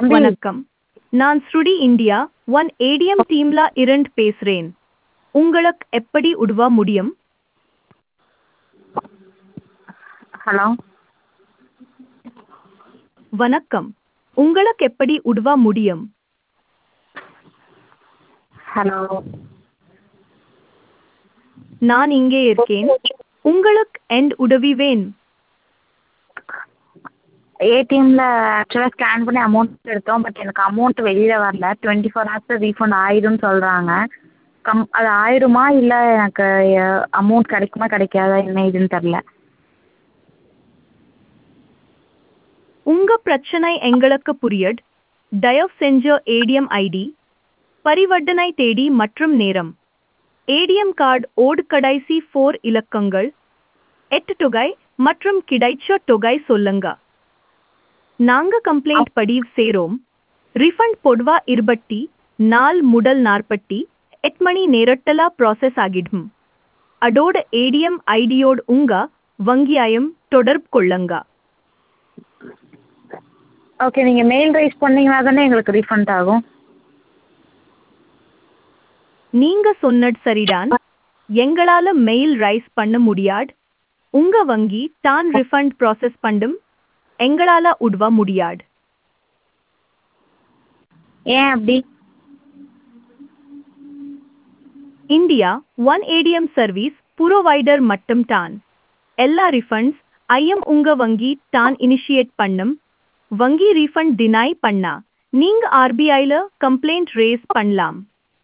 தம்பி வணக்கம் நான் ஸ்ருடி இந்தியா ஒன் ஏடிஎம் டீம்ல இருந்து பேசுறேன் உங்களுக்கு எப்படி உதவ முடியும் ஹலோ வணக்கம் உங்களுக்கு எப்படி உதவ முடியும் ஹலோ நான் இங்கே இருக்கேன் உங்களுக்கு எண்ட் உதவி வேணும் ஏடிஎம்ல ஆக்சுவலாக ஸ்கேன் பண்ணி அமௌண்ட் எடுத்தோம் பட் எனக்கு அமௌண்ட் வெளியில் வரல டுவெண்ட்டி ஃபோர் ஹவர்ஸில் ரீஃபண்ட் ஆயிடும்னு சொல்கிறாங்க கம் அது ஆயிடுமா இல்லை எனக்கு அமௌண்ட் கிடைக்குமா கிடைக்காதா என்ன இதுன்னு தெரில உங்க பிரச்சனை எங்களுக்கு புரியட் தயவு செஞ்ச ஏடிஎம் ஐடி பரிவர்த்தனை தேதி மற்றும் நேரம் ஏடிஎம் கார்டு ஓடு கடைசி ஃபோர் இலக்கங்கள் எட்டு தொகை மற்றும் கிடைச்ச தொகை சொல்லுங்க நாங்க கம்ப்ளைண்ட் பதிவு செய்றோம் ரிஃபண்ட் பொதுவா இருபட்டி நாள் முதல் நாற்பட்டி எட்டு மணி நேரட்டல ப்ராசஸ் ஆகிடும் அதோட ஏடிஎம் ஐடியோடு உங்க வங்கியாயம் தொடர்பு கொள்ளுங்க ஓகே நீங்கள் மெயில் ரைஸ் பண்ணீங்கன்னா தானே எங்களுக்கு ரீஃபண்ட் ஆகும் நீங்க சொன்னது சரிதான் எங்களால மெயில் ரைஸ் பண்ண முடியாது உங்க வங்கி தான் ரிஃபண்ட் ப்ராசஸ் பண்ணும் எங்களால உதவ முடியாது ஏன் அப்படி India one ATM service provider மட்டும் தான் எல்லா ரிஃபண்ட்ஸ் ஐயம் உங்க வங்கி தான் இனிஷியேட் பண்ணும் வங்கி ரீஃபண்ட் டினை பண்ணா நீங்க ஆர்பிஐல கம்ப்ளைண்ட் ரேஸ் பண்ணலாம்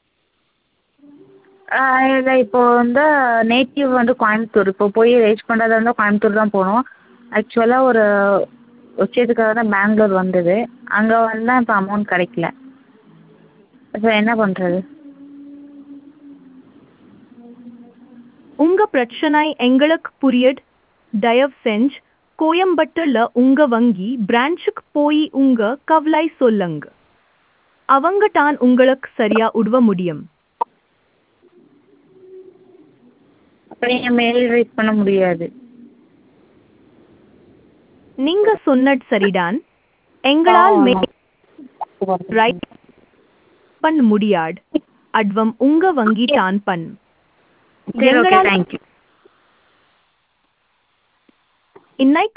இல்லை இப்போ வந்து நேட்டிவ் வந்து கோயம்புத்தூர் இப்போ போய் ரேஸ் பண்ணுறதா இருந்தால் கோயம்புத்தூர் தான் போகணும் ஆக்சுவலாக ஒரு விஷயத்துக்காக தான் பெங்களூர் வந்தது அங்கே வந்தால் இப்போ அமௌண்ட் கிடைக்கல இப்போ என்ன பண்ணுறது உங்க பிரச்சனை எங்களுக்கு புரியட் தயவு செஞ்சு கோயம்புத்தூர்ல உங்க வங்கி பிரான்ச்சுக்கு போய் உங்க கவலை சொல்லுங்க அவங்க தான் உங்களுக்கு சரியா உதவ முடியும் அப்போ நீங்கள் மெயில் ரைஸ் பண்ண முடியாது நீங்க சொன்னது சரிதான் எங்களால் மெயில் ரைட் பண்ண முடியாது அட்வம் உங்க வங்கி தான் பண் சரி ஓகே எங்களால் தேங்க்யூ இன்னைக்கு